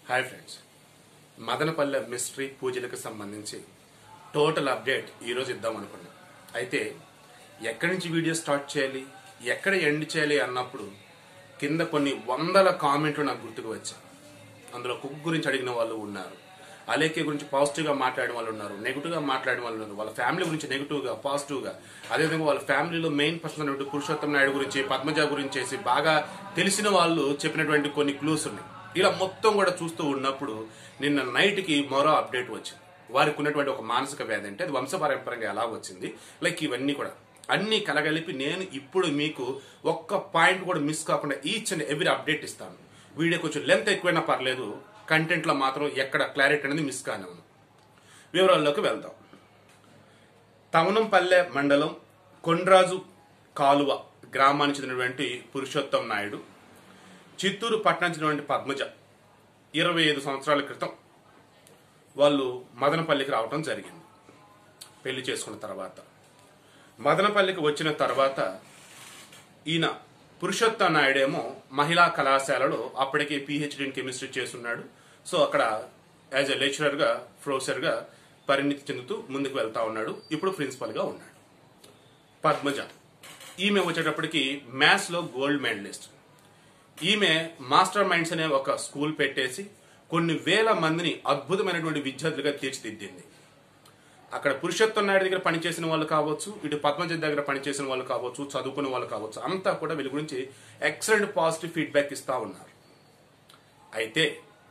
Hi friends Madanapalle mystery పూజలకు సంబంధించి total update ఈరోజు ఇద్దాం అనుకున్నాం అయితే ఎక్కడి నుంచి వీడియో స్టార్ట్ చేయాలి ఎక్కడ ఎండ్ చేయాలి అన్నప్పుడు కింద కొన్ని వందల కామెంట్లు నాకు గుర్తుకు వచ్చాయి అందులో కుక్ గురించి అడిగిన వాళ్ళు ఉన్నారు అలేఖ్య గురించి పాజిటివ్గా మాట్లాడిన వాళ్ళు ఉన్నారు నెగిటివ్గా మాట్లాడిన వాళ్ళు ఉన్నారు వాళ్ళ ఫ్యామిలీ గురించి నెగిటివ్గా పాజిటివ్గా అదేవిధంగా వాళ్ళ ఫ్యామిలీలో మెయిన్ పర్సన్ అయినటువంటి పురుషోత్తం నాయుడు గురించి పద్మజ గురించి చేసి బాగా తెలిసిన వాళ్ళు చెప్పినటువంటి కొన్ని క్లూస్ ఉన్నాయి ఇలా మొత్తం కూడా చూస్తూ ఉన్నప్పుడు నిన్న నైట్కి మరో అప్డేట్ వచ్చింది వారికి ఉన్నటువంటి ఒక మానసిక వ్యాధి అంటే అది వంశపారంపరంగా ఎలా వచ్చింది లైక్ ఇవన్నీ కూడా అన్ని కలగలిపి నేను ఇప్పుడు మీకు ఒక్క పాయింట్ కూడా మిస్ కాకుండా ఈచ్ అండ్ ఎవ్రీ అప్డేట్ ఇస్తాను వీడియో కొంచెం లెంత్ ఎక్కువైనా పర్లేదు కంటెంట్లో మాత్రం ఎక్కడ క్లారిటీ అనేది మిస్ కానివ్వను వివరాల్లోకి వెళ్దాం తమనంపల్లె మండలం కొండ్రాజు కాలువ గ్రామానికి చెందినటువంటి పురుషోత్తం నాయుడు చిత్తూరు పట్టణం చెందినటువంటి పద్మజ ఇరవై ఐదు సంవత్సరాల క్రితం వాళ్ళు మదనపల్లికి రావటం జరిగింది పెళ్లి చేసుకున్న తర్వాత మదనపల్లికి వచ్చిన తర్వాత ఈయన పురుషోత్తం నాయుడేమో మహిళా కళాశాలలో అప్పటికే పిహెచ్డి ఇన్ కెమిస్ట్రీ చేస్తున్నాడు సో అక్కడ యాజ్ ఎ లెక్చరర్గా ప్రొఫెసర్గా పరిణితి చెందుతూ ముందుకు వెళ్తా ఉన్నాడు ఇప్పుడు ప్రిన్సిపల్గా ఉన్నాడు పద్మజ ఈమె వచ్చేటప్పటికి మ్యాథ్స్లో గోల్డ్ మెడలిస్ట్ ఈమె మాస్టర్ మైండ్స్ అనే ఒక స్కూల్ పెట్టేసి కొన్ని వేల మందిని అద్భుతమైనటువంటి విద్యార్థులుగా తీర్చిదిద్దింది అక్కడ పురుషోత్తం నాయుడు దగ్గర పనిచేసిన వాళ్ళు కావచ్చు ఇటు పద్మజ దగ్గర పనిచేసిన వాళ్ళు కావచ్చు చదువుకున్న వాళ్ళు కావచ్చు అంతా కూడా వీళ్ళ గురించి ఎక్సలెంట్ పాజిటివ్ ఫీడ్బ్యాక్ ఇస్తా ఉన్నారు అయితే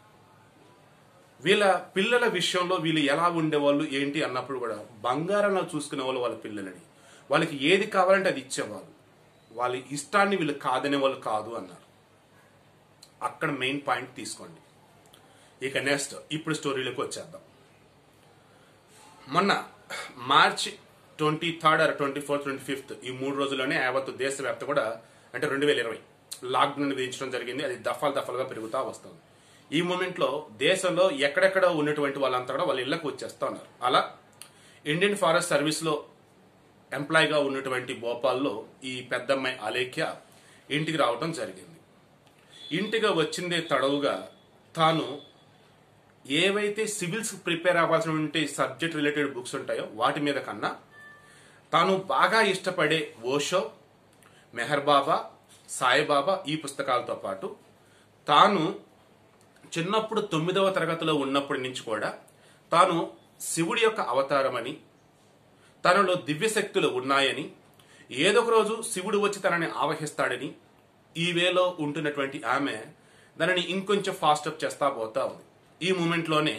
వీళ్ళ పిల్లల విషయంలో వీళ్ళు ఎలా ఉండేవాళ్ళు ఏంటి అన్నప్పుడు కూడా బంగారంలో చూసుకునే వాళ్ళు వాళ్ళ పిల్లలని వాళ్ళకి ఏది కావాలంటే అది ఇచ్చేవాళ్ళు వాళ్ళ ఇష్టాన్ని వీళ్ళు కాదనే వాళ్ళు కాదు అన్నారు అక్కడ మెయిన్ పాయింట్ తీసుకోండి ఇక నెక్స్ట్ ఇప్పుడు స్టోరీలోకి వచ్చేద్దాం మొన్న March twenty third or twenty fourth twenty fifth ఈ మూడు రోజుల్లోనే యావత్తు దేశవ్యాప్త కూడా అంటే రెండు వేల ఇరవై లాక్డౌన్ విధించడం జరిగింది అది దఫాలు దఫాలుగా పెరుగుతూ వస్తుంది ఈ మూమెంట్లో దేశంలో ఎక్కడెక్కడ ఉన్నటువంటి వాళ్ళంతా కూడా వాళ్ళ ఇళ్లకు వచ్చేస్తా ఉన్నారు అలా ఇండియన్ ఫారెస్ట్ సర్వీస్లో ఎంప్లాయీగా ఉన్నటువంటి భోపాల్లో ఈ పెద్దమ్మాయి అలేఖ్య ఇంటికి రావడం జరిగింది ఇంటిగా వచ్చిందే తడవుగా తాను ఏవైతే సివిల్స్ ప్రిపేర్ అవ్వాల్సినటువంటి సబ్జెక్ట్ రిలేటెడ్ బుక్స్ ఉంటాయో వాటి మీద కన్నా తాను బాగా ఇష్టపడే ఓషో మెహర్ బాబా సాయిబాబా ఈ పుస్తకాలతో పాటు తాను చిన్నప్పుడు తొమ్మిదవ తరగతిలో ఉన్నప్పటి నుంచి కూడా తాను శివుడి యొక్క అవతారమని తనలో దివ్యశక్తులు ఉన్నాయని ఏదో ఒక రోజు శివుడు వచ్చి తనని ఆవహిస్తాడని ఈ వేలో ఉంటున్నటువంటి ఆమె దానిని ఇంకొంచెం ఫాస్టప్ చేస్తా పోతా ఉంది ఈ మూమెంట్లోనే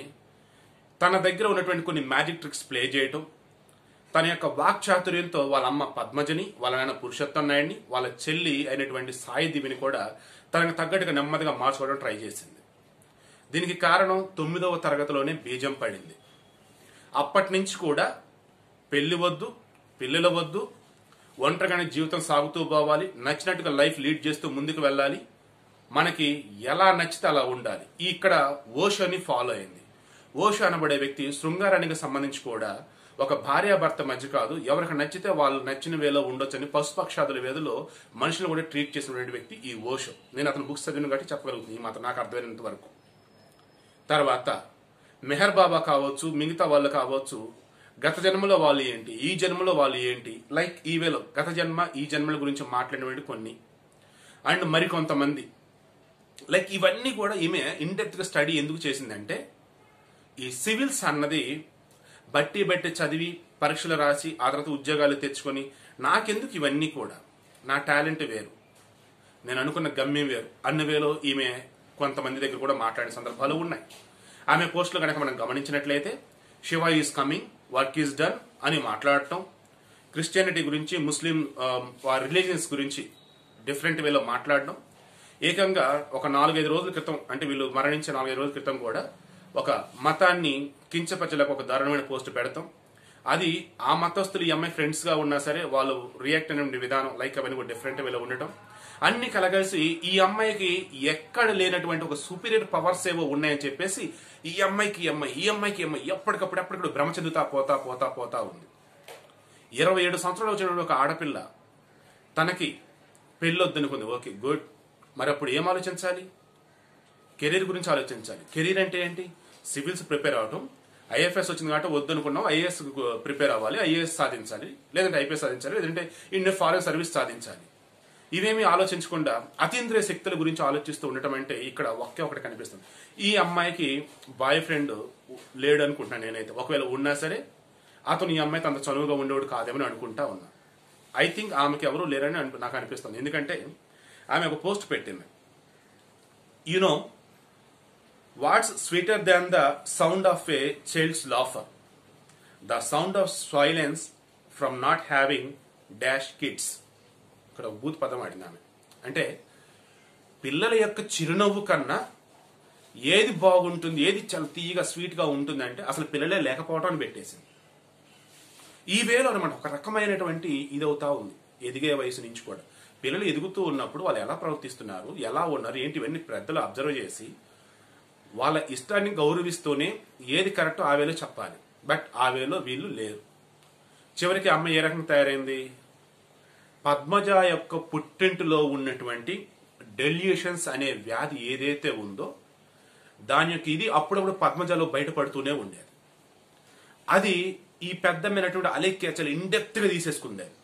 తన దగ్గర ఉన్నటువంటి కొన్ని మ్యాజిక్ ట్రిక్స్ ప్లే చేయటం తన యొక్క వాక్చాతుర్యంతో వాళ్ళ అమ్మ పద్మజని వాళ్ళ నాన్న పురుషోత్తం నాయుడిని వాళ్ళ చెల్లి అయినటువంటి సాయి దివిని కూడా తనకు తగ్గట్టుగా నెమ్మదిగా మార్చుకోవడం ట్రై చేసింది దీనికి కారణం తొమ్మిదవ తరగతిలోనే బీజం పడింది అప్పటి నుంచి కూడా పెళ్లి వద్దు పిల్లల వద్దు ఒంటరిగానే జీవితం సాగుతూ పోవాలి నచ్చినట్టుగా లైఫ్ లీడ్ చేస్తూ ముందుకు వెళ్ళాలి మనకి ఎలా నచ్చితే అలా ఉండాలి ఇక్కడ ఓషోని ఫాలో అయింది ఓషో అనబడే వ్యక్తి శృంగారానికి సంబంధించి కూడా ఒక భార్యాభర్త మధ్య కాదు ఎవరికి నచ్చితే వాళ్ళు నచ్చిన వేలో ఉండొచ్చని పశుపక్షాదుల వేదిలో మనుషులు కూడా ట్రీట్ చేసినటువంటి వ్యక్తి ఈ ఓషో నేను అతను బుక్స్ చదివిన కాబట్టి చెప్పగలుగుతుంది ఈ మాత్రం నాకు అర్థమైనంత వరకు తర్వాత మెహర్ బాబా కావచ్చు మిగతా వాళ్ళు కావచ్చు గత జన్మలో వాళ్ళు ఏంటి ఈ జన్మలో వాళ్ళు ఏంటి లైక్ ఈ వేలో గత జన్మ ఈ జన్మల గురించి మాట్లాడినటువంటి కొన్ని అండ్ మరికొంతమంది లైక్ ఇవన్నీ కూడా ఈమె గా స్టడీ ఎందుకు చేసిందంటే ఈ సివిల్స్ అన్నది బట్టి బట్టి చదివి పరీక్షలు రాసి ఆ తర్వాత ఉద్యోగాలు తెచ్చుకొని నాకెందుకు ఇవన్నీ కూడా నా టాలెంట్ వేరు నేను అనుకున్న గమ్యం వేరు అన్న వేలో ఈమె కొంతమంది దగ్గర కూడా మాట్లాడిన సందర్భాలు ఉన్నాయి ఆమె పోస్టులు కనుక మనం గమనించినట్లయితే Shiva is coming work is done అని మాట్లాడటం క్రిస్టియానిటీ గురించి ముస్లిం రిలీజియన్స్ గురించి డిఫరెంట్ వేలో మాట్లాడడం ఏకంగా ఒక నాలుగైదు రోజుల క్రితం అంటే వీళ్ళు మరణించిన నాలుగైదు రోజుల క్రితం కూడా ఒక మతాన్ని కించపరచలేక ఒక దారుణమైన పోస్ట్ పెడతాం అది ఆ మతస్థులు ఈ అమ్మాయి ఫ్రెండ్స్ గా ఉన్నా సరే వాళ్ళు రియాక్ట్ అనే విధానం లైక్ అవన్నీ కూడా డిఫరెంట్ వేలో ఉండటం అన్ని కలగలిసి ఈ అమ్మాయికి ఎక్కడ లేనటువంటి ఒక సూపీరియర్ పవర్స్ ఏవో ఉన్నాయని చెప్పేసి ఈ అమ్మాయికి ఈ అమ్మాయి ఈ అమ్మాయికి ఈ అమ్మాయి ఎప్పటికప్పుడు ఎప్పటికప్పుడు భ్రమ చెందుతా పోతా పోతా పోతా ఉంది ఇరవై ఏడు సంవత్సరాలు వచ్చిన ఒక ఆడపిల్ల తనకి పెళ్ళొద్దనుకుంది ఓకే గుడ్ మరి అప్పుడు ఏం ఆలోచించాలి కెరీర్ గురించి ఆలోచించాలి కెరీర్ అంటే ఏంటి సివిల్స్ ప్రిపేర్ అవటం ఐఎఫ్ఎస్ వచ్చింది కాబట్టి వద్దనుకున్నాం ఐఏఎస్ ప్రిపేర్ అవ్వాలి ఐఏఎస్ సాధించాలి లేదంటే ఐపీఎస్ సాధించాలి లేదంటే ఇండియన్ ఫారెన్ సర్వీస్ సాధించాలి ఇవేమీ ఆలోచించకుండా అతీంద్రియ శక్తుల గురించి ఆలోచిస్తూ ఉండటం అంటే ఇక్కడ ఒకే ఒకటి కనిపిస్తుంది ఈ అమ్మాయికి బాయ్ ఫ్రెండ్ లేడు అనుకుంటున్నాను నేనైతే ఒకవేళ ఉన్నా సరే అతను ఈ అమ్మాయితో అంత చనువుగా ఉండేవాడు కాదేమని అనుకుంటా ఉన్నా ఐ థింక్ ఆమెకి ఎవరు లేరని అనిపి- నాకు అనిపిస్తుంది ఎందుకంటే ఆమె ఒక పోస్ట్ పెట్టింది you know what's sweeter than the sound of a child's laughter the sound of silence from not having dash kids ఇక్కడ ఒక బూత్ పదం ఆడింది ఆమె అంటే పిల్లల యొక్క చిరునవ్వు కన్నా ఏది బాగుంటుంది ఏది చాలా తీయగా స్వీట్ గా ఉంటుంది అంటే అసలు పిల్లలే లేకపోవటం అని పెట్టేసింది ఈ వేలో అనమాట ఒక రకమైనటువంటి ఇది అవుతా ఉంది ఎదిగే వయసు నుంచి కూడా పిల్లలు ఎదుగుతూ ఉన్నప్పుడు వాళ్ళు ఎలా ప్రవర్తిస్తున్నారు ఎలా ఉన్నారు ఏంటి ఇవన్నీ పెద్దలు అబ్జర్వ్ చేసి వాళ్ళ ఇష్టాన్ని గౌరవిస్తూనే ఏది కరెక్టో ఆ వేలో చెప్పాలి బట్ ఆ వేలో వీళ్ళు లేరు చివరికి అమ్మ ఏ రకంగా తయారైంది పద్మజ యొక్క పుట్టింటిలో ఉన్నటువంటి డెల్యూషన్స్ అనే వ్యాధి ఏదైతే ఉందో దాని యొక్క ఇది అప్పుడప్పుడు పద్మజలో బయటపడుతూనే ఉండేది అది ఈ పెద్దమైనటువంటి అలెక్కి చాలా ఇండెప్త్ గా తీసేసుకుంది అది.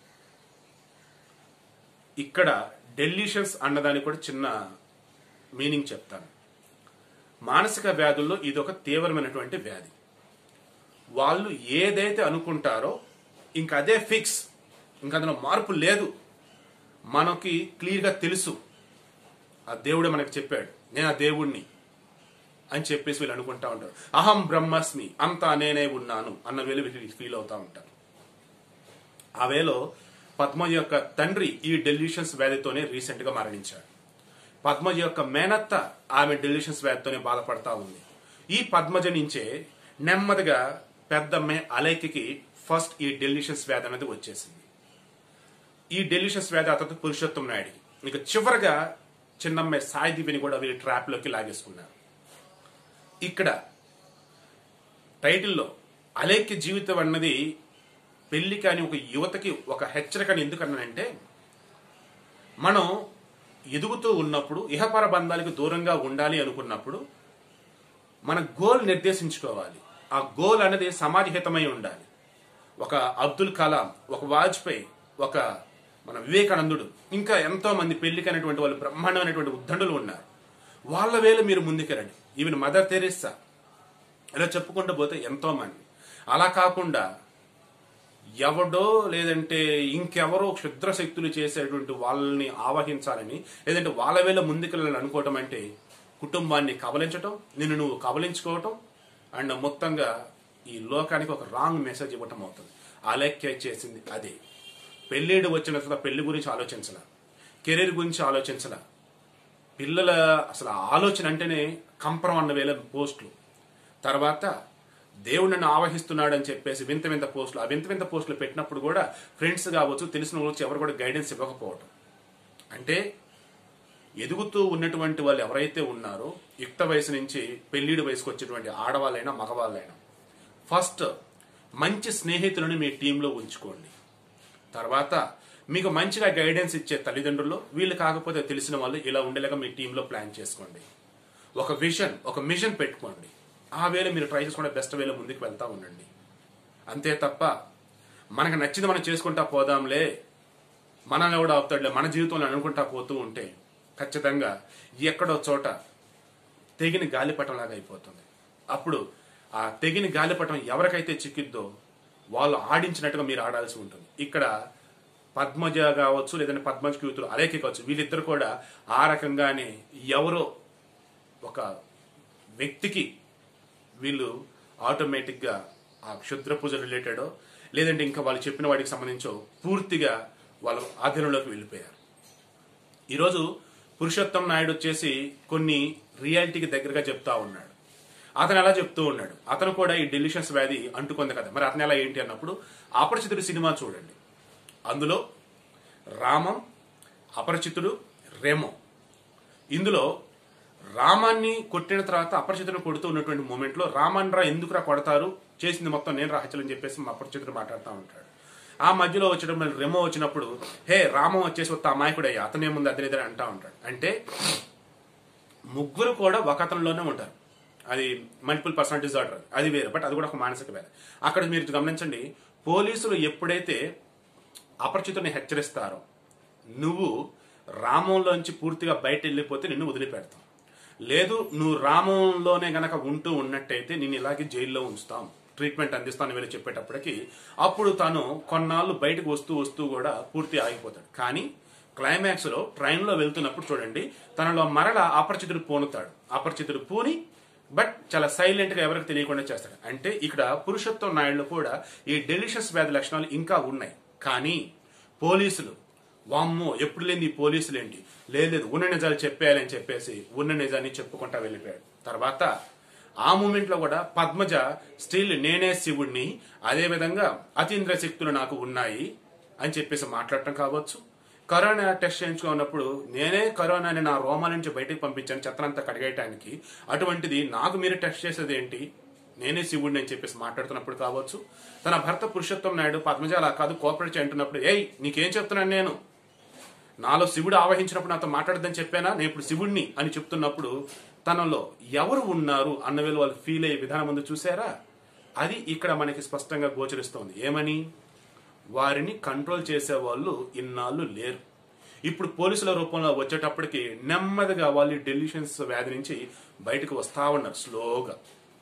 ఇక్కడ డెల్యూషన్స్ అన్నదానికి కూడా చిన్న మీనింగ్ చెప్తాను మానసిక వ్యాధుల్లో ఇది ఒక తీవ్రమైనటువంటి వ్యాధి వాళ్ళు ఏదైతే అనుకుంటారో ఇంక అదే ఫిక్స్ ఇంక అందులో మార్పు లేదు మనకి క్లియర్గా తెలుసు ఆ దేవుడే మనకి చెప్పాడు నేను ఆ దేవుణ్ణి అని చెప్పేసి వీళ్ళు అనుకుంటా ఉంటారు అహం బ్రహ్మస్మి అంతా నేనే ఉన్నాను అన్న వేలు వీళ్ళు ఫీల్ అవుతా ఉంటారు ఆ వేలో పద్మజ యొక్క తండ్రి ఈ డెల్యూషన్స్ వ్యాధితోనే రీసెంట్ గా మరణించాడు పద్మజ యొక్క మేనత్త ఆమె డెల్యూషన్స్ వ్యాధితోనే బాధపడతా ఉంది ఈ పద్మజ నుంచే నెమ్మదిగా పెద్ద మే అలైకి ఫస్ట్ ఈ డెల్యూషన్స్ వ్యాధి అనేది వచ్చేసింది ఈ డెల్యూషన్స్ వ్యాధి అతను పురుషోత్తం నాయుడికి ఇక చివరగా చిన్నమ్మాయి సాయిదీపిని కూడా వీళ్ళు ట్రాప్ లోకి లాగేసుకున్నారు ఇక్కడ టైటిల్లో అలేఖ్య జీవితం అన్నది పెళ్లి కాని ఒక యువతకి ఒక హెచ్చరికని ఎందుకన్నానంటే మనం ఎదుగుతూ ఉన్నప్పుడు ఇహపర బంధాలకు దూరంగా ఉండాలి అనుకున్నప్పుడు మన గోల్ నిర్దేశించుకోవాలి ఆ గోల్ అనేది సమాజహితమై ఉండాలి ఒక అబ్దుల్ కలాం ఒక వాజ్పేయి ఒక మన వివేకానందుడు ఇంకా ఎంతో మంది పెళ్లికైనటువంటి వాళ్ళు బ్రహ్మాండమైనటువంటి ఉద్దండులు ఉన్నారు వాళ్ళ వేళ మీరు ముందుకెరండి ఈవెన్ మదర్ తెరెస్సా ఇలా చెప్పుకుంటూ పోతే ఎంతో మంది అలా కాకుండా ఎవడో లేదంటే ఇంకెవరో క్షుద్ర శక్తులు చేసేటువంటి వాళ్ళని ఆవహించాలని లేదంటే వాళ్ళ వేళ ముందుకెళ్ళాలని అనుకోవటం అంటే కుటుంబాన్ని కబలించటం నిన్ను నువ్వు కబలించుకోవటం అండ్ మొత్తంగా ఈ లోకానికి ఒక రాంగ్ మెసేజ్ ఇవ్వటం అవుతుంది ఆలేఖ్య చేసింది అదే పెళ్ళిడు వచ్చిన తర్వాత పెళ్లి గురించి ఆలోచించలా కెరీర్ గురించి ఆలోచించలా పిల్లల అసలు ఆ ఆలోచన అంటేనే కంపరం అన్న వేల పోస్టులు తర్వాత దేవుడు నన్ను ఆవహిస్తున్నాడు అని చెప్పేసి వింత వింత పోస్టులు ఆ వింత వింత పోస్టులు పెట్టినప్పుడు కూడా ఫ్రెండ్స్ కావచ్చు తెలిసిన వాళ్ళు ఎవరు కూడా గైడెన్స్ ఇవ్వకపోవటం అంటే ఎదుగుతూ ఉన్నటువంటి వాళ్ళు ఎవరైతే ఉన్నారో యుక్త వయసు నుంచి పెళ్లిడి వయసుకు వచ్చేటువంటి ఆడవాళ్ళైనా మగవాళ్ళైనా ఫస్ట్ మంచి స్నేహితులను మీ టీంలో ఉంచుకోండి తర్వాత మీకు మంచిగా గైడెన్స్ ఇచ్చే తల్లిదండ్రులు వీళ్ళు కాకపోతే తెలిసిన వాళ్ళు ఇలా ఉండేలాగా మీ టీంలో ప్లాన్ చేసుకోండి ఒక విజన్ ఒక మిషన్ పెట్టుకోండి ఆ వేళ మీరు ట్రై చేసుకుంటే బెస్ట్ వేలో ముందుకు వెళ్తా ఉండండి అంతే తప్ప మనకు నచ్చింది మనం చేసుకుంటా పోదాంలే మనల్ని కూడా అవుతాడులే మన జీవితంలో అనుకుంటా పోతూ ఉంటే ఖచ్చితంగా ఎక్కడో చోట తెగిన గాలిపటం లాగా అయిపోతుంది అప్పుడు ఆ తెగిన గాలిపటం ఎవరికైతే చిక్కిద్దో వాళ్ళు ఆడించినట్టుగా మీరు ఆడాల్సి ఉంటుంది ఇక్కడ పద్మజ కావచ్చు లేదంటే పద్మజ కూతురు అలేఖ కావచ్చు వీళ్ళిద్దరు కూడా ఆ రకంగానే ఎవరో ఒక వ్యక్తికి వీళ్ళు ఆటోమేటిక్గా ఆ క్షుద్ర పూజ రిలేటెడ్ లేదంటే ఇంకా వాళ్ళు చెప్పిన వాటికి సంబంధించో పూర్తిగా వాళ్ళ ఆధీనంలోకి వెళ్ళిపోయారు ఈరోజు పురుషోత్తం నాయుడు వచ్చేసి కొన్ని రియాలిటీకి దగ్గరగా చెప్తా ఉన్నాడు అతను ఎలా చెప్తూ ఉన్నాడు అతను కూడా ఈ డెలిషన్స్ వ్యాధి అంటుకుంది కదా మరి అతను ఎలా ఏంటి అన్నప్పుడు అపరిచితుడు సినిమా చూడండి అందులో రామం అపరిచితుడు రేమో ఇందులో రామాన్ని కొట్టిన తర్వాత అపరిచితుడు కొడుతూ ఉన్నటువంటి మూమెంట్లో రామన్ రా ఎందుకురా కొడతారు చేసింది మొత్తం నేను రాహచలని చెప్పేసి మా అపరిచితుడు మాట్లాడుతూ ఉంటాడు ఆ మధ్యలో వచ్చడం రెమో వచ్చినప్పుడు హే రామం వచ్చేసి వస్తే అమాయకుడయ్యా అతనే ముందు అతనిదని అంటా ఉంటాడు అంటే ముగ్గురు కూడా ఒక అతనిలోనే ఉంటారు అది మల్టిపుల్ పర్సనాలిటీ డిజార్డర్ అది వేరే బట్ అది కూడా ఒక మానసిక వేరే అక్కడ మీరు గమనించండి పోలీసులు ఎప్పుడైతే అపరిచితుని హెచ్చరిస్తారో నువ్వు రామంలోంచి పూర్తిగా బయట వెళ్ళిపోతే నిన్ను వదిలిపెడతాం లేదు నువ్వు రామంలోనే గనక ఉంటూ ఉన్నట్టయితే నేను ఇలాగే జైల్లో ఉంచుతాం ట్రీట్మెంట్ అందిస్తాను వీళ్ళు చెప్పేటప్పటికి అప్పుడు తను కొన్నాళ్ళు బయటకు వస్తూ వస్తూ కూడా పూర్తి ఆగిపోతాడు కానీ క్లైమాక్స్ లో ట్రైన్ లో వెళ్తున్నప్పుడు చూడండి తనలో మరల అపరిచితుడు పూనుతాడు అపరిచితుడు పూని బట్ చాలా సైలెంట్ గా ఎవరికి తెలియకుండా చేస్తాడు అంటే ఇక్కడ పురుషత్వం నాయుడులో కూడా ఈ డెలిషియస్ వ్యాధి లక్షణాలు ఇంకా ఉన్నాయి కానీ పోలీసులు వామ్మో ఎప్పుడు లేని ఈ పోలీసులు ఏంటి లేదు లేదు, ఉన్న నిజాలు చెప్పేయాలని చెప్పేసి ఉన్న నిజాన్ని చెప్పుకుంటా వెళ్ళిపోయాడు తర్వాత ఆ మూమెంట్ లో కూడా పద్మజ స్టిల్ నేనే శివుణ్ణి అదే విధంగా అతీంద్ర శక్తులు నాకు ఉన్నాయి అని చెప్పేసి మాట్లాడటం కావచ్చు కరోనా టెస్ట్ చేయించుకున్నప్పుడు నేనే కరోనాని నా రోమాల నుంచి బయటకు పంపించాను చెత్తనంతా కడిగేయటానికి అటువంటిది నాకు మీరు టెస్ట్ చేసేది ఏంటి నేనే శివుడిని అని చెప్పేసి మాట్లాడుతున్నప్పుడు కావచ్చు తన భర్త పురుషోత్తం నాయుడు పద్మజ అలా కాదు కోఆపరేట్ చేయంటున్నప్పుడు ఏయ్ నీకేం చెప్తున్నాను నేను నాలో శివుడు ఆవహించినప్పుడు నాతో మాట్లాడదని చెప్పానా నేను ఇప్పుడు శివుణ్ణి అని చెప్తున్నప్పుడు తనలో ఎవరు ఉన్నారు అన్న వేళ వాళ్ళు ఫీల్ అయ్యే విధానం ముందు చూసారా అది ఇక్కడ మనకి స్పష్టంగా గోచరిస్తోంది ఏమని వారిని కంట్రోల్ చేసే వాళ్ళు ఇన్నాళ్ళు లేరు ఇప్పుడు పోలీసుల రూపంలో వచ్చేటప్పటికి నెమ్మదిగా వాళ్ళు డెలిషన్స్ వ్యాధి నుంచి బయటకు వస్తా ఉన్నారు స్లోగా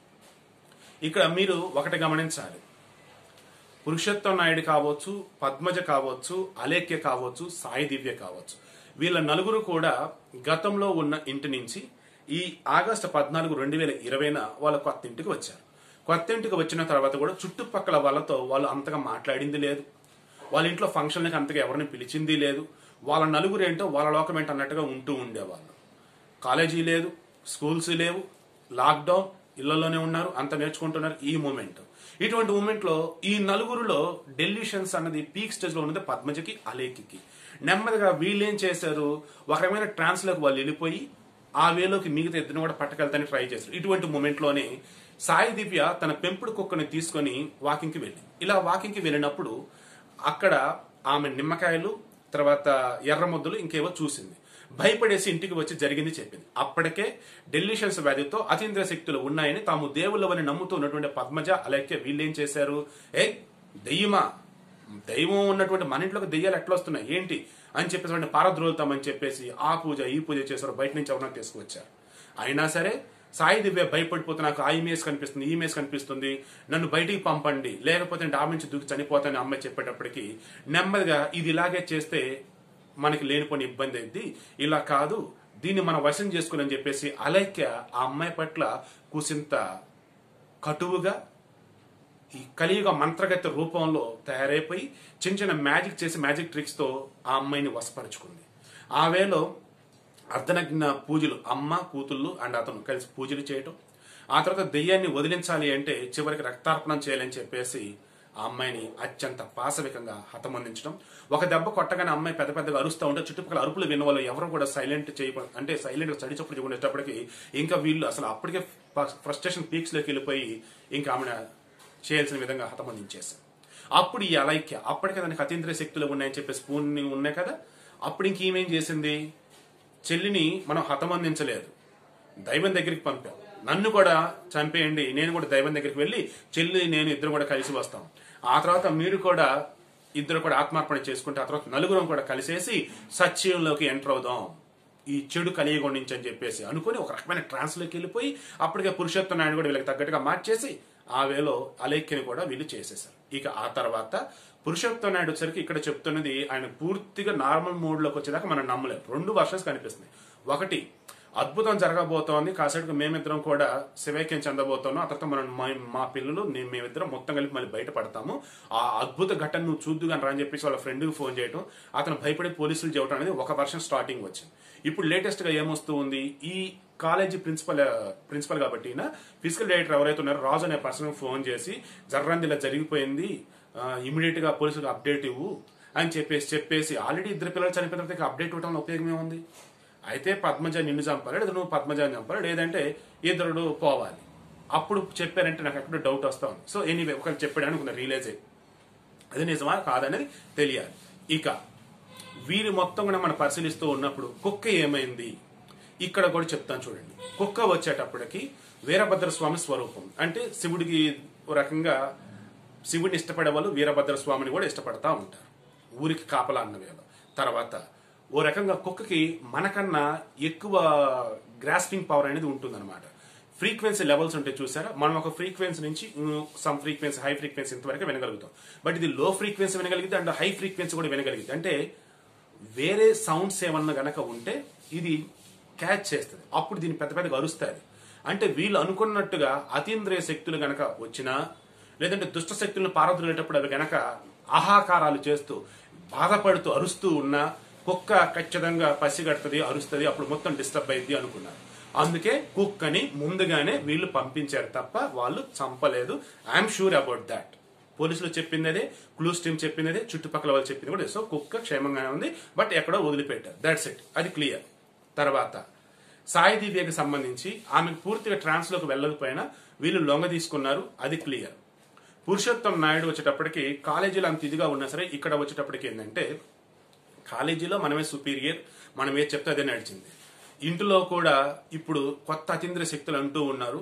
ఇక్కడ మీరు ఒకటి గమనించాలి పురుషోత్తం నాయుడు కావచ్చు పద్మజ కావచ్చు అలేఖ్య కావచ్చు సాయి దివ్య కావచ్చు వీళ్ళ నలుగురు కూడా గతంలో ఉన్న ఇంటి నుంచి ఈ ఆగస్టు పద్నాలుగు రెండు వేల ఇరవైన వాళ్ళ కొత్త ఇంటికి వచ్చారు కొత్త ఇంటికి వచ్చిన తర్వాత కూడా చుట్టుపక్కల వాళ్ళతో వాళ్ళు అంతగా మాట్లాడింది లేదు వాళ్ళ ఇంట్లో ఫంక్షన్లకు అంతగా ఎవరిని పిలిచింది లేదు వాళ్ళ నలుగురు ఏంటో వాళ్ళ లోకం ఏంటో అన్నట్టుగా ఉంటూ ఉండేవాళ్ళు కాలేజీ లేదు స్కూల్స్ లేవు లాక్డౌన్ ఇళ్లలోనే ఉన్నారు అంత నేర్చుకుంటున్నారు ఈ మూమెంట్ ఇటువంటి మూమెంట్ లో ఈ నలుగురులో డెలిషన్స్ అన్నది పీక్ స్టేజ్ లో ఉన్నది పద్మజకి అలేఖికి నెమ్మదిగా వీళ్ళు ఏం చేశారు ఒక రకమైన ట్రాన్స్ లోకి వాళ్ళు వెళ్ళిపోయి ఆ వేలోకి మిగతా ఇద్దరిని కూడా పట్టుకెళ్తానికి ట్రై చేశారు ఇటువంటి మూమెంట్ లోనే సాయి దివ్య తన పెంపుడు కుక్కని తీసుకొని వాకింగ్ కి వెళ్ళింది ఇలా వాకింగ్ కి వెళ్ళినప్పుడు అక్కడ ఆమె నిమ్మకాయలు తర్వాత ఎర్ర ముద్దలు ఇంకేవో చూసింది భయపడేసి ఇంటికి వచ్చి జరిగింది చెప్పింది అప్పటికే డెలిషన్స్ వ్యాధితో అతీంద్ర శక్తులు ఉన్నాయని తాము దేవుళ్ళవని నమ్ముతూ ఉన్నటువంటి పద్మజ అలాగే వీళ్ళేం చేశారు ఏ దెయ్యమా దైవం ఉన్నటువంటి మన ఇంట్లోకి దెయ్యాలు ఎట్లా వస్తున్నాయి ఏంటి అని చెప్పేసి వాడిని పారద్రోలుతామని చెప్పేసి ఆ పూజ ఈ పూజ చేశారు బయట నుంచి ఎవరైనా తీసుకువచ్చారు అయినా సరే సాయి దివ్య భయపడిపోతే నాకు ఆ ఇమేజ్ కనిపిస్తుంది ఈ ఇమేజ్ కనిపిస్తుంది నన్ను బయటికి పంపండి లేకపోతే డాబా నుంచి దూకి చనిపోతానని అమ్మాయి చెప్పేటప్పటికి నెమ్మదిగా ఇది ఇలాగే చేస్తే మనకి లేనిపోని ఇబ్బంది అయింది ఇలా కాదు దీన్ని మనం వశం చేసుకుని చెప్పేసి అలైక్య ఆ అమ్మాయి పట్ల కుసింత కటువుగా ఈ కలియుగ మంత్రగత రూపంలో తయారైపోయి చిన్న చిన్న మ్యాజిక్ చేసి మ్యాజిక్ ట్రిక్స్ తో ఆ అమ్మాయిని వశపరుచుకుంది ఆ వేలో అర్ధనగ్న పూజలు అమ్మ కూతుళ్ళు అండ్ అతను కలిసి పూజలు చేయటం ఆ తర్వాత దెయ్యాన్ని వదిలించాలి అంటే చివరికి రక్తార్పణం చేయాలని చెప్పేసి ఆ అమ్మాయిని అత్యంత పాశవికంగా హతమందించడం ఒక దెబ్బ కొట్టగానే అమ్మాయి పెద్ద పెద్దగా అరుస్తూ ఉంటే చుట్టుపక్కల అరుపులు విన్న వాళ్ళు ఎవరు కూడా సైలెంట్ చేయకుండా అంటే సైలెంట్ గా చడి చప్పుడు చేయకుండేటప్పటికి ఇంకా వీళ్ళు అసలు అప్పటికే ఫ్రస్ట్రేషన్ పీక్స్ లోకి వెళ్ళిపోయి ఇంకా ఆమెను చేయాల్సిన విధంగా హతమందించేశారు అప్పుడు ఈ అలైక్య అప్పటికే దానికి అతీంద్రియ శక్తులు ఉన్నాయని చెప్పేసి స్పూన్ ఉన్నాయి కదా అప్పుడు ఇంకేమేం చేసింది చెల్లిని మనం హతమందించలేదు దైవం దగ్గరికి పంపాం నన్ను కూడా చంపేయండి నేను కూడా దైవం దగ్గరికి వెళ్ళి చెల్లి నేను ఇద్దరు కూడా కలిసి వస్తాం ఆ తర్వాత మీరు కూడా ఇద్దరు కూడా ఆత్మార్పణ చేసుకుంటే ఆ తర్వాత నలుగురం కూడా కలిసేసి సత్యంలోకి ఎంటర్ అవుదాం ఈ చెడు కలియుగం నుంచి అని చెప్పేసి అనుకుని ఒక రకమైన ట్రాన్స్ లోకి వెళ్ళిపోయి అప్పటికే పురుషోత్తం నాయుడు కూడా వీళ్ళకి తగ్గట్టుగా మార్చేసి ఆ వేలో అలేఖ్యని కూడా వీళ్ళు చేసేసారు ఇక ఆ తర్వాత పురుషోత్తం నాయుడు వచ్చరికి ఇక్కడ చెప్తున్నది ఆయన పూర్తిగా నార్మల్ మూడ్ లోకి వచ్చేదాకా మనం నమ్మలేం రెండు వర్షన్స్ కనిపిస్తుంది ఒకటి అద్భుతం జరగబోతోంది కాసేపు మేమిద్దరం కూడా శివైక్యం చెందబోతున్నాం ఆ తర్వాత మనం మా- మా పిల్లలు నేను మేమిద్దరం మొత్తం కలిపి మళ్ళీ బయటపడతాము ఆ అద్భుత ఘటన నువ్వు చూద్దు కానీ అని చెప్పేసి వాళ్ళ ఫ్రెండ్కి ఫోన్ చేయటం అతను భయపడి పోలీసులు చేయటం అనేది ఒక వర్షన్ స్టార్టింగ్ వచ్చింది ఇప్పుడు లేటెస్ట్ గా ఏమొస్తూ ఉంది ఈ కాలేజీ ప్రిన్సిపల్ ప్రిన్సిపల్ కాబట్టి ఫిజికల్ డైరెక్టర్ ఎవరైతే ఉన్నారో రాజు అనే పర్సన్ ఫోన్ చేసి జర్రంది ఇలా జరిగిపోయింది ఇమీడియట్ గా పోలీసులకు అప్డేట్ ఇవ్వు అని చెప్పేసి చెప్పేసి ఆల్రెడీ ఇద్దరు పిల్లలు చనిపోయిన తర్వాత అప్డేట్ ఇవ్వడంలో ఉపయోగం ఏముంది అయితే పద్మజ నిన్ను చంపాలి లేదా నువ్వు పద్మజాని చంపాలి లేదంటే ఇద్దరుడు పోవాలి అప్పుడు చెప్పారంటే నాకు ఎక్కడ డౌట్ వస్తా ఉంది సో ఎనీవే ఒకరు చెప్పాడని కొంత రియలైజ్ అయ్యి అది నిజమా కాదనేది తెలియాలి ఇక వీరి మొత్తం కూడా మనం పరిశీలిస్తూ ఉన్నప్పుడు కుక్క ఏమైంది ఇక్కడ కూడా చెప్తాను చూడండి కుక్క వచ్చేటప్పటికి వీరభద్ర స్వామి స్వరూపం అంటే శివుడికి ఓ రకంగా శివుడిని ఇష్టపడే వాళ్ళు వీరభద్ర స్వామిని కూడా ఇష్టపడతా ఉంటారు ఊరికి కాపలా అన్న వేళ తర్వాత ఓ రకంగా కుక్కకి మనకన్నా ఎక్కువ గ్రాస్పింగ్ పవర్ అనేది ఉంటుందన్నమాట ఫ్రీక్వెన్సీ లెవెల్స్ ఉంటాయి చూసారా మనం ఒక ఫ్రీక్వెన్సీ నుంచి సమ్ ఫ్రీక్వెన్సీ హై ఫ్రీక్వెన్సీ ఇంతవరకు వినగలుగుతాం బట్ ఇది లో ఫ్రీక్వెన్సీ వినగలిగితే అండ్ హై ఫ్రీక్వెన్సీ కూడా వినగలిగితే అంటే వేరే సౌండ్స్ ఏమన్నా గనక ఉంటే ఇది క్యాచ్ చేస్తుంది అప్పుడు దీన్ని పెద్ద పెద్దగా అరుస్తుంది అంటే వీళ్ళు అనుకున్నట్టుగా అతీంద్రియ శక్తులు గనక వచ్చినా లేదంటే దుష్ట శక్తులను పారద్రోలేటప్పుడు అవి గనక ఆహాకారాలు చేస్తూ బాధపడుతూ అరుస్తూ ఉన్నా కుక్క ఖచ్చితంగా పసిగడుతుంది అరుస్తుంది అప్పుడు మొత్తం డిస్టర్బ్ అయింది అనుకున్నారు అందుకే కుక్కని ముందుగానే వీళ్ళు పంపించారు తప్ప వాళ్ళు చంపలేదు ఐఎమ్ షూర్ అబౌట్ దాట్ పోలీసులు చెప్పింది అదే క్లూస్ టీమ్ చెప్పింది అదే చుట్టుపక్కల వాళ్ళు చెప్పింది కూడా సో కుక్క క్షేమంగానే ఉంది బట్ ఎక్కడో వదిలిపెట్టారు దట్స్ ఇట్ అది క్లియర్ తర్వాత సాయి దివ్యకి సంబంధించి ఆమెకు పూర్తిగా ట్రాన్స్ లోకి వెళ్ళకపోయినా వీళ్ళు లొంగ తీసుకున్నారు అది క్లియర్ పురుషోత్తం నాయుడు వచ్చేటప్పటికి కాలేజీలో అంత ఇదిగా ఉన్నా సరే ఇక్కడ వచ్చేటప్పటికి ఏంటంటే కాలేజీలో మనమే సుపీరియర్ మనం ఏది చెప్తే అదే నడిచింది ఇంటిలో కూడా ఇప్పుడు కొత్త అతీంద్రియ శక్తులు అంటూ ఉన్నారు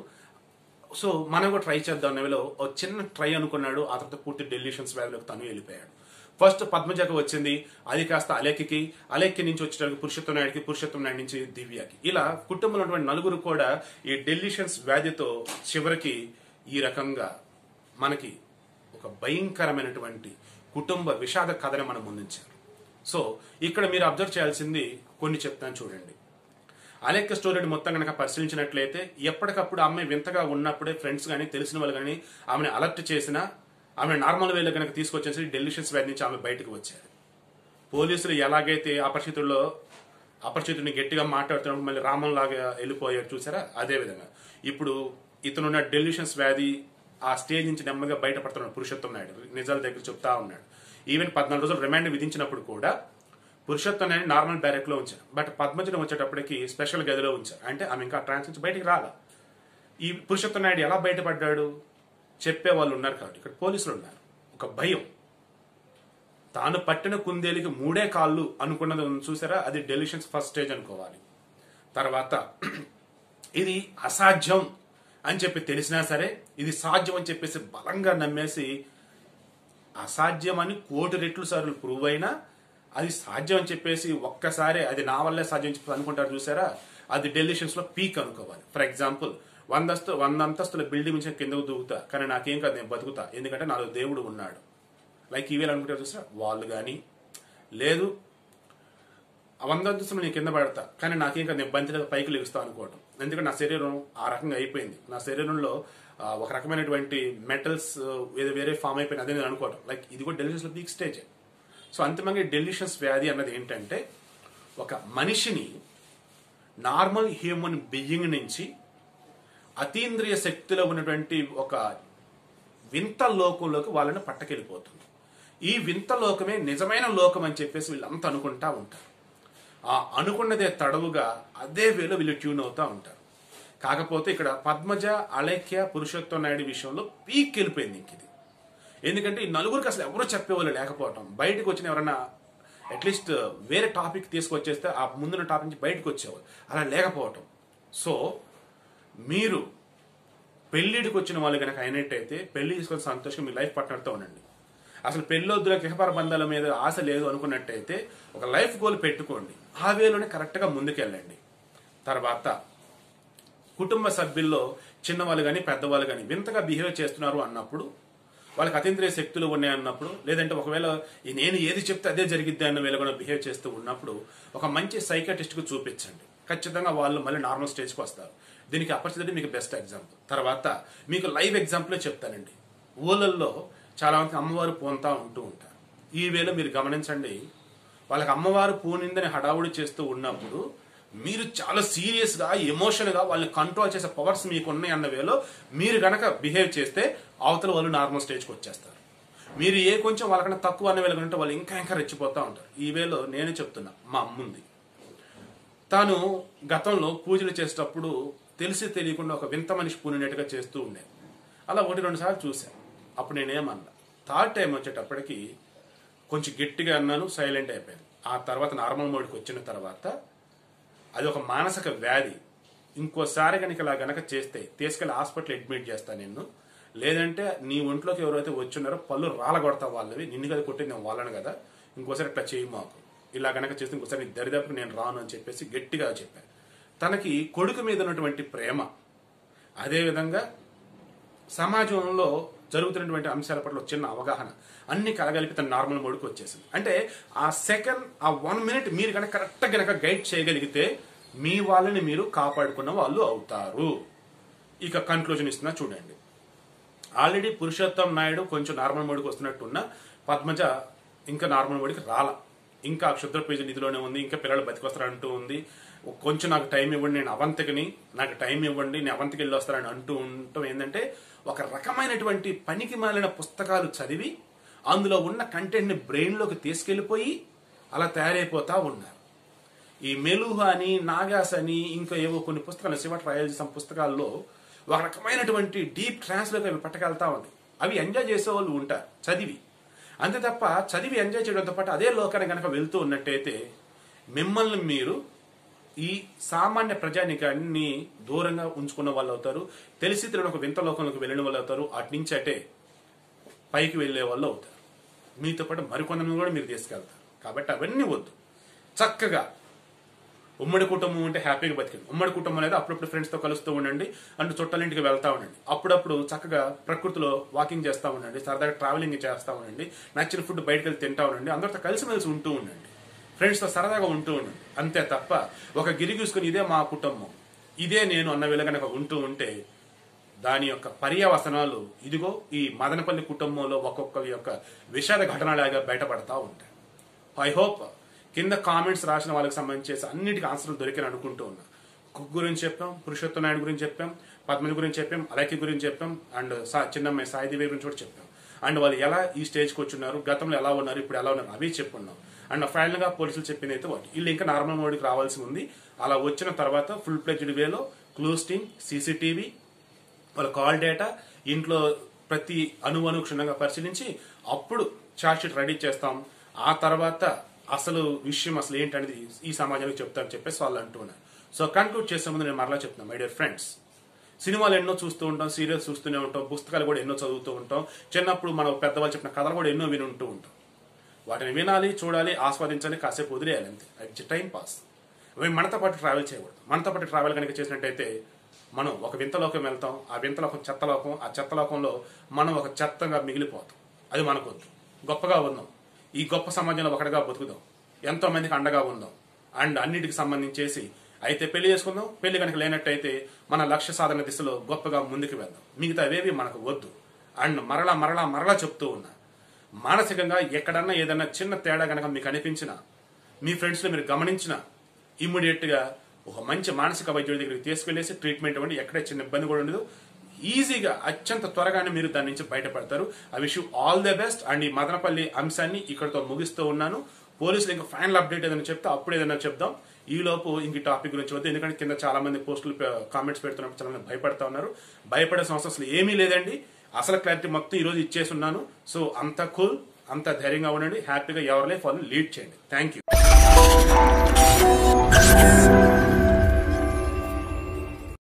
సో మనం కూడా ట్రై చేద్దాం అనేవిలో ఒక చిన్న ట్రై అనుకున్నాడు ఆ తర్వాత పూర్తి డెలిషన్స్ వ్యాలీలోకి తను వెళ్ళిపోయాడు ఫస్ట్ పద్మజకు వచ్చింది అది కాస్త అలెక్కి అలెక్కి నుంచి వచ్చేటప్పుడు పురుషోత్తం నాయుడికి పురుషోత్తం నాయుడు నుంచి దివ్యకి ఇలా కుటుంబంలో ఉన్నటువంటి నలుగురు కూడా ఈ డెలిషన్స్ వ్యాధితో చివరికి ఈ రకంగా మనకి ఒక భయంకరమైనటువంటి కుటుంబ విషాద కథని మనం ముందుంచారు సో ఇక్కడ మీరు అబ్జర్వ్ చేయాల్సింది కొన్ని చెప్తాను చూడండి అలెక్క స్టోరీని మొత్తం కనుక పరిశీలించినట్లయితే ఎప్పటికప్పుడు అమ్మాయి వింతగా ఉన్నప్పుడే ఫ్రెండ్స్ కానీ తెలిసిన వాళ్ళు కానీ ఆమెను అలర్ట్ చేసినా ఆమె నార్మల్ వేలో కనుక తీసుకొచ్చేసి డెలిషియస్ వ్యాధి నుంచి ఆమె బయటకు వచ్చారు పోలీసులు ఎలాగైతే అపరిచితుల్లో అపరిచితుడిని గట్టిగా మాట్లాడుతున్నప్పుడు మళ్ళీ రామన్ లాగా వెళ్ళిపోయాడు చూసారా అదే విధంగా ఇప్పుడు ఇతనున్న డెలిషన్స్ వ్యాధి ఆ స్టేజ్ నుంచి నెమ్మదిగా బయటపడుతున్నాడు పురుషోత్తం నాయుడు నిజాల దగ్గర చెప్తా ఉన్నాడు ఈవెన్ పద్నాలుగు రోజులు రిమాండ్ విధించినప్పుడు కూడా పురుషోత్తం నాయుడు నార్మల్ బ్యారెక్ లో ఉంచారు బట్ పద్మజనం వచ్చేటప్పటికి స్పెషల్ గదిలో ఉంచారు అంటే ఆమె ఇంకా ట్రాన్స్ నుంచి బయటికి రాలా ఈ పురుషోత్తం నాయుడు ఎలా బయటపడ్డాడు చెప్పే వాళ్ళు ఉన్నారు కాబట్టి ఇక్కడ పోలీసులు ఉన్నారు ఒక భయం తాను పట్టిన కుందేలికి మూడే కాళ్ళు అనుకున్నది ఉంది చూసారా అది డెలిషన్స్ ఫస్ట్ స్టేజ్ అనుకోవాలి తర్వాత ఇది అసాధ్యం అని చెప్పి తెలిసినా సరే ఇది సాధ్యం అని చెప్పేసి బలంగా నమ్మేసి అసాధ్యం అని కోటి రెట్లు సార్లు ప్రూవ్ అయినా అది సాధ్యం అని చెప్పేసి ఒక్కసారి అది నా వల్లే సాధ్యం అని చెప్పి అనుకుంటారు చూసారా అది డెలిషన్స్ లో పీక్ అనుకోవాలి ఫర్ ఎగ్జాంపుల్ వందస్తు వంద అంతస్తుల బిల్డింగ్ నుంచి కిందకు దూకుతా కానీ నాకేం కాదు నేను బతుకుతా ఎందుకంటే నాలో దేవుడు ఉన్నాడు లైక్ ఈవేళ అనుకుంటారు చూసారా వాళ్ళు కానీ లేదు వంద అంతస్తులు నేను కింద పడతా కానీ నాకేం కాదు నేను బంతి పైకి లెగుస్తా అనుకోవడం ఎందుకంటే నా శరీరం ఆ రకంగా అయిపోయింది నా శరీరంలో ఆ, ఒక రకమైనటువంటి మెటల్స్ ఏదో వేరే ఫామ్ అయిపోయింది అదే నేను అనుకోవడం లైక్ ఇది కూడా డెలిషన్స్ పీక్ స్టేజ్ సో అంతిమంగా డెలిషన్స్ వ్యాధి అన్నది ఏంటంటే ఒక మనిషిని నార్మల్ హ్యూమన్ బియ్యింగ్ నుంచి అతీంద్రియ శక్తిలో ఉన్నటువంటి ఒక వింత లోకంలోకి వాళ్ళని పట్టకెళ్ళిపోతుంది ఈ వింత లోకమే నిజమైన లోకం అని చెప్పేసి వీళ్ళంతా అనుకుంటా ఉంటారు ఆ అనుకున్నదే తడవుగా అదే వేలో వీళ్ళు ట్యూన్ అవుతా ఉంటారు కాకపోతే ఇక్కడ పద్మజ అలేఖ్య పురుషోత్తం నాయుడు విషయంలో పీక్ వెళ్ళిపోయింది ఇంక ఇది ఎందుకంటే ఈ నలుగురికి అసలు ఎవరూ చెప్పేవాళ్ళు లేకపోవటం బయటకు వచ్చిన ఎవరైనా అట్లీస్ట్ వేరే టాపిక్ తీసుకొచ్చేస్తే ఆ ముందున్న టాపిక్ నుంచి బయటకు వచ్చేవాళ్ళు అలా లేకపోవటం సో మీరు పెళ్లిడికి వచ్చిన వాళ్ళు కనుక అయినట్టయితే పెళ్లి చేసుకొని సంతోషంగా మీ లైఫ్ పార్ట్నర్తో ఉండండి అసలు పెళ్ళొద్దుల కిహపర బంధాల మీద ఆశ లేదు అనుకున్నట్టయితే ఒక లైఫ్ గోల్ పెట్టుకోండి ఆ వేలోనే కరెక్ట్గా ముందుకెళ్ళండి తర్వాత కుటుంబ సభ్యుల్లో చిన్నవాళ్ళు కానీ పెద్దవాళ్ళు కానీ వింతగా బిహేవ్ చేస్తున్నారు అన్నప్పుడు వాళ్ళకి అతీంద్రియ శక్తులు ఉన్నాయి అన్నప్పుడు లేదంటే ఒకవేళ ఈ నేను ఏది చెప్తే అదే జరిగిద్ది అన్న వేళ కూడా బిహేవ్ చేస్తూ ఉన్నప్పుడు ఒక మంచి సైకాటిస్ట్కు చూపించండి ఖచ్చితంగా వాళ్ళు మళ్ళీ నార్మల్ స్టేజ్కి వస్తారు దీనికి అపరిచితుడి మీకు బెస్ట్ ఎగ్జాంపుల్ తర్వాత మీకు లైవ్ ఎగ్జాంపులే చెప్తానండి ఊళ్ళల్లో చాలా మంది అమ్మవారు పోంతా ఉంటూ ఉంటారు ఈ వేళ మీరు గమనించండి వాళ్ళకి అమ్మవారు పూనిందని హడావుడి చేస్తూ ఉన్నప్పుడు మీరు చాలా సీరియస్ గా ఎమోషన్ గా వాళ్ళని కంట్రోల్ చేసే పవర్స్ మీకు ఉన్నాయి అన్న వేలో మీరు గనక బిహేవ్ చేస్తే అవతల వాళ్ళు నార్మల్ స్టేజ్కి వచ్చేస్తారు మీరు ఏ కొంచెం వాళ్ళకన్నా తక్కువ అన్న వేళ ఉంటే వాళ్ళు ఇంకా ఇంకా రెచ్చిపోతూ ఉంటారు ఈ వేలో నేనే చెప్తున్నా మా అమ్ముంది తాను గతంలో పూజలు చేసేటప్పుడు తెలిసి తెలియకుండా ఒక వింత మనిషి పూనినట్టుగా చేస్తూ ఉండేది అలా ఒకటి రెండు సార్లు చూశాను అప్పుడు నేనేమన్నా థర్డ్ టైం వచ్చేటప్పటికి కొంచెం గట్టిగా అన్నాను సైలెంట్ అయిపోయాను ఆ తర్వాత నార్మల్ మోడ్కి వచ్చిన తర్వాత అది ఒక మానసిక వ్యాధి ఇంకోసారి కనుక ఇలా గనక చేస్తే తీసుకెళ్లి హాస్పిటల్ అడ్మిట్ చేస్తా నిన్ను లేదంటే నీ ఒంట్లోకి ఎవరైతే వచ్చున్నారో పళ్ళు రాలగొడతా వాళ్ళవి నిన్ను కదా కొట్టింది నేను వాళ్ళను కదా ఇంకోసారి ఇట్లా చేయి మాకు ఇలా గనక చేస్తే ఇంకోసారి నీ దరిదాపుకు నేను రాను అని చెప్పేసి గట్టిగా చెప్పాను తనకి కొడుకు మీద ఉన్నటువంటి ప్రేమ అదేవిధంగా సమాజంలో జరుగుతున్నటువంటి అంశాల పట్ల ఒక చిన్న అవగాహన అన్ని కలగలిపి తన నార్మల్ మోడ్కి వచ్చేసింది అంటే ఆ సెకండ్ ఆ వన్ మినిట్ మీరు కనుక కరెక్ట్గా గనక గైడ్ చేయగలిగితే మీ వాళ్ళని మీరు కాపాడుకున్న వాళ్ళు అవుతారు ఇక కన్క్లూజన్ ఇస్తున్నా చూడండి ఆల్రెడీ పురుషోత్తం నాయుడు కొంచెం నార్మల్ మోడ్కి వస్తున్నట్టున్న పద్మజ ఇంకా నార్మల్ మోడ్కి రాల ఇంకా క్షుద్ర పేజీ నిధిలోనే ఉంది ఇంకా పిల్లలు బతికొస్తారంటూ ఉంది కొంచెం నాకు టైం ఇవ్వండి నేను అవంతికని నాకు టైం ఇవ్వండి నేను అవంతికి వెళ్ళి వస్తానని అంటూ ఉండటం ఏంటంటే ఒక రకమైనటువంటి పనికి మాలిన పుస్తకాలు చదివి అందులో ఉన్న కంటెంట్ని బ్రెయిన్లోకి తీసుకెళ్లిపోయి అలా తయారైపోతా ఉన్నారు ఈ మెలుహ అని నాగాస్ అని ఇంకా ఏవో కొన్ని పుస్తకాలు శివ ట్రయల్స్ పుస్తకాల్లో ఒక రకమైనటువంటి డీప్ ట్రాన్స్లోకి అవి పట్టగలుగుతా ఉంది అవి ఎంజాయ్ చేసే వాళ్ళు ఉంటారు చదివి అంతే తప్ప చదివి ఎంజాయ్ చేయడంతో పాటు అదే లోకాన్ని కనుక వెళ్తూ ఉన్నట్టయితే మిమ్మల్ని మీరు ఈ సామాన్య ప్రజానికాన్ని దూరంగా ఉంచుకున్న వాళ్ళు అవుతారు తెలిసి తెలియని ఒక వింత లోకంలోకి వెళ్ళిన వాళ్ళు అవుతారు అటు నుంచి అటే పైకి వెళ్ళే వాళ్ళు అవుతారు మీతో పాటు మరికొంతమంది కూడా మీరు తీసుకెళ్తారు కాబట్టి అవన్నీ వద్దు చక్కగా ఉమ్మడి కుటుంబం అంటే హ్యాపీగా బతికండి ఉమ్మడి కుటుంబం అనేది అప్పుడప్పుడు ఫ్రెండ్స్తో కలుస్తూ ఉండండి అంటూ చుట్టాలింటికి వెళ్తా ఉండండి అప్పుడప్పుడు చక్కగా ప్రకృతిలో వాకింగ్ చేస్తూ ఉండండి సరదాగా ట్రావెలింగ్ చేస్తూ ఉండండి నచ్చిన ఫుడ్ బయటకు వెళ్ళి తింటా ఉండండి అందరితో కలిసిమెలిసి ఉంటూ ఉండండి ఫ్రెండ్స్తో సరదాగా ఉంటూ ఉండండి అంతే తప్ప ఒక గిరి చూసుకుని ఇదే మా కుటుంబం ఇదే నేను అన్న వేళ కనుక ఉంటూ ఉంటే దాని యొక్క పర్యవసనాలు ఇదిగో ఈ మదనపల్లి కుటుంబంలో ఒక్కొక్కరి యొక్క విషాద ఘటనలాగా బయటపడతా ఉంటాయి ఐ హోప్ కింద కామెంట్స్ రాసిన వాళ్ళకి సంబంధించి అన్నిటికీ ఆన్సర్లు దొరికిన అనుకుంటూ ఉన్నా కుక్ గురించి చెప్పాం పురుషోత్తం నాయుడు గురించి చెప్పాం పద్మని గురించి చెప్పాం అలకి గురించి చెప్పాం అండ్ సా చిన్నమ్మాయి సాయిదేవి గురించి కూడా చెప్పాం అండ్ వాళ్ళు ఎలా ఈ స్టేజ్కి వచ్చున్నారు గతంలో ఎలా ఉన్నారు ఇప్పుడు ఎలా ఉన్నారు అవి చెప్పున్నాం అండ్ ఫైనల్ గా పోలీసులు చెప్పింది అయితే ఒకటి వీళ్ళు ఇంకా నార్మల్ మోడ్కి రావాల్సి ఉంది అలా వచ్చిన తర్వాత ఫుల్ ప్లెజ్డ్ వేలో క్లూస్ టీమ్ సీసీటీవీ వాళ్ళ కాల్ డేటా ఇంట్లో ప్రతి అణువణు క్షుణ్ణంగా పరిశీలించి అప్పుడు షీట్ రెడీ చేస్తాం ఆ తర్వాత అసలు విషయం అసలు ఏంటనేది ఈ సమాజానికి చెప్తారని చెప్పేసి వాళ్ళు అంటున్నారు సో కన్క్లూడ్ చేసే ముందు నేను మరలా చెప్తున్నాను మై డియర్ ఫ్రెండ్స్ సినిమాలు ఎన్నో చూస్తూ ఉంటాం సీరియల్స్ చూస్తూనే ఉంటాం పుస్తకాలు కూడా ఎన్నో చదువుతూ ఉంటాం చిన్నప్పుడు మన పెద్దవాళ్ళు చెప్పిన కథలు కూడా ఎన్నో విని ఉంటూ ఉంటాం వాటిని వినాలి చూడాలి ఆస్వాదించాలి కాసేపు వదిలేయాలి అంతే అది టైం పాస్ అవి మనతో పాటు ట్రావెల్ చేయకూడదు మనతో పాటు ట్రావెల్ కనుక చేసినట్టయితే మనం ఒక వింతలోకం వెళ్తాం ఆ వింతలోకం చెత్తలోకం ఆ చెత్తలోకంలో మనం ఒక చెత్తగా మిగిలిపోతాం అది మనకొద్దు గొప్పగా ఉందాం ఈ గొప్ప సమాజంలో ఒకటిగా బతుకుదాం ఎంతో మందికి అండగా ఉందాం అండ్ అన్నిటికి సంబంధించేసి అయితే పెళ్లి చేసుకుందాం పెళ్లి కనుక లేనట్టయితే మన లక్ష్య సాధన దిశలో గొప్పగా ముందుకు వెళ్దాం మిగతా అవేవి మనకు వద్దు అండ్ మరలా మరలా మరలా చెప్తూ ఉన్నా మానసికంగా ఎక్కడన్నా ఏదన్నా చిన్న తేడా కనుక మీకు అనిపించినా మీ ఫ్రెండ్స్లో మీరు గమనించిన ఇమ్మీడియట్ గా ఒక మంచి మానసిక వైద్యుడి దగ్గరికి తీసుకెళ్లేసి ట్రీట్మెంట్ ఇవ్వండి ఎక్కడే చిన్న ఇబ్బంది కూడా ఉండదు ఈజీగా అత్యంత త్వరగానే మీరు దాని నుంచి బయటపడతారు I wish you all the best and ఈ మదనపల్లి అంశాన్ని ఇక్కడతో ముగిస్తూ ఉన్నాను పోలీసులు ఇంకా ఫైనల్ అప్డేట్ ఏదైనా చెప్తే అప్పుడు ఏదైనా చెప్దాం ఈ లోపు ఇంక ఈ టాపిక్ గురించి వద్దు ఎందుకంటే కింద చాలా మంది పోస్టులు కామెంట్స్ పెడుతున్నప్పుడు చాలా మంది భయపడతా ఉన్నారు భయపడే సమస్య అసలు ఏమీ లేదండి అసలు క్లారిటీ మొత్తం ఈ రోజు ఇచ్చేసి ఉన్నాను సో అంత కూల్ అంత ధైర్యంగా ఉండండి హ్యాపీగా ఎవరి లైఫ్ వాళ్ళు లీడ్ చేయండి థ్యాంక్ యూ